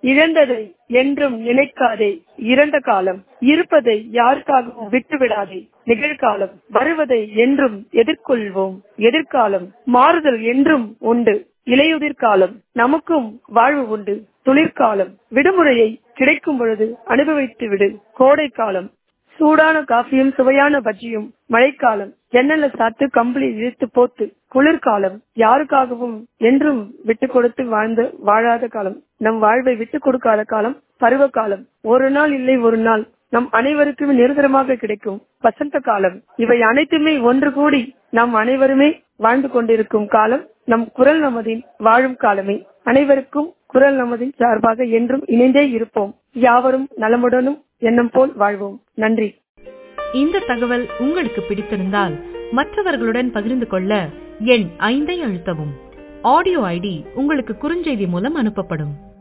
இழந்ததை என்றும் நினைக்காதே இறந்த காலம் இருப்பதை யாருக்காகவும் விட்டுவிடாதே நிகழ்காலம் வருவதை என்றும் எதிர்கொள்வோம் எதிர்காலம் மாறுதல் என்றும் உண்டு இலையுதிர் காலம் நமக்கும் வாழ்வு உண்டு துளிர்காலம் விடுமுறையை கிடைக்கும் பொழுது அனுபவித்து விடு கோடை காலம் சூடான காஃபியும் சுவையான பஜ்ஜியும் மழைக்காலம் ஜன்னல சாத்து கம்பளி இழுத்து போத்து குளிர்காலம் யாருக்காகவும் என்றும் விட்டு கொடுத்து வாழ்ந்த வாழாத காலம் நம் வாழ்வை விட்டு கொடுக்காத காலம் பருவ காலம் ஒரு நாள் இல்லை ஒரு நாள் நம் அனைவருக்கும் நிரந்தரமாக கிடைக்கும் வசந்த காலம் இவை அனைத்துமே ஒன்று கூடி நாம் அனைவருமே வாழ்ந்து கொண்டிருக்கும் காலம் நம் குரல் நமதின் வாழும் காலமே அனைவருக்கும் குரல் நமதின் சார்பாக என்றும் இணைந்தே இருப்போம் யாவரும் நலமுடனும் எண்ணம் போல் வாழ்வோம் நன்றி இந்த தகவல் உங்களுக்கு பிடித்திருந்தால் மற்றவர்களுடன் பகிர்ந்து கொள்ள எண் ஐந்தை அழுத்தவும் ஆடியோ ஐடி உங்களுக்கு குறுஞ்செய்தி மூலம் அனுப்பப்படும்